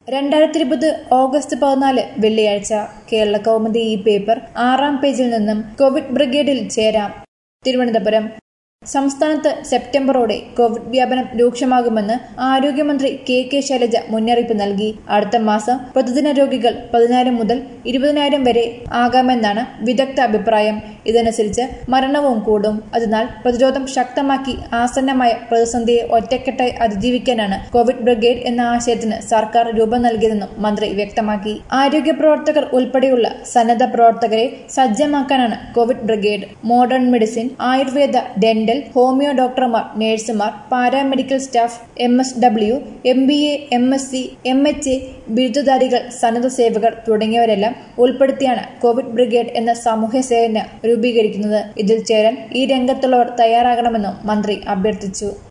രണ്ടായിരത്തി ഇരുപത് ഓഗസ്റ്റ് പതിനാല് വെള്ളിയാഴ്ച കേരള കൗമുദി ഈ പേപ്പർ ആറാം പേജിൽ നിന്നും കോവിഡ് ബ്രിഗേഡിൽ ചേരാം തിരുവനന്തപുരം സംസ്ഥാനത്ത് സെപ്റ്റംബറോടെ കോവിഡ് വ്യാപനം രൂക്ഷമാകുമെന്ന് ആരോഗ്യമന്ത്രി കെ കെ ശൈലജ മുന്നറിയിപ്പ് നൽകി അടുത്ത മാസം പ്രതിദിന രോഗികൾ പതിനായിരം മുതൽ ഇരുപതിനായിരം വരെ ആകാമെന്നാണ് വിദഗ്ധ അഭിപ്രായം ഇതനുസരിച്ച് മരണവും കൂടും അതിനാൽ പ്രതിരോധം ശക്തമാക്കി ആസന്നമായ പ്രതിസന്ധിയെ ഒറ്റക്കെട്ടായി അതിജീവിക്കാനാണ് കോവിഡ് ബ്രിഗേഡ് എന്ന ആശയത്തിന് സർക്കാർ രൂപം നൽകിയതെന്നും മന്ത്രി വ്യക്തമാക്കി ആരോഗ്യ പ്രവർത്തകർ ഉൾപ്പെടെയുള്ള സന്നദ്ധ പ്രവർത്തകരെ സജ്ജമാക്കാനാണ് Covid brigade modern medicine Ayurveda dental homeo ഡോക്ടർമാർ നഴ്സുമാർ paramedical staff M S W M B A M S C M H A ബിരുദധാരികൾ സന്നദ്ധ സേവകർ തുടങ്ങിയവരെല്ലാം ഉൾപ്പെടുത്തിയാണ് കോവിഡ് ബ്രിഗേഡ് എന്ന സാമൂഹ്യ സേന രൂപീകരിക്കുന്നത് ഇതിൽ ചേരാൻ ഈ രംഗത്തുള്ളവർ തയ്യാറാകണമെന്നും മന്ത്രി അഭ്യർത്ഥിച്ചു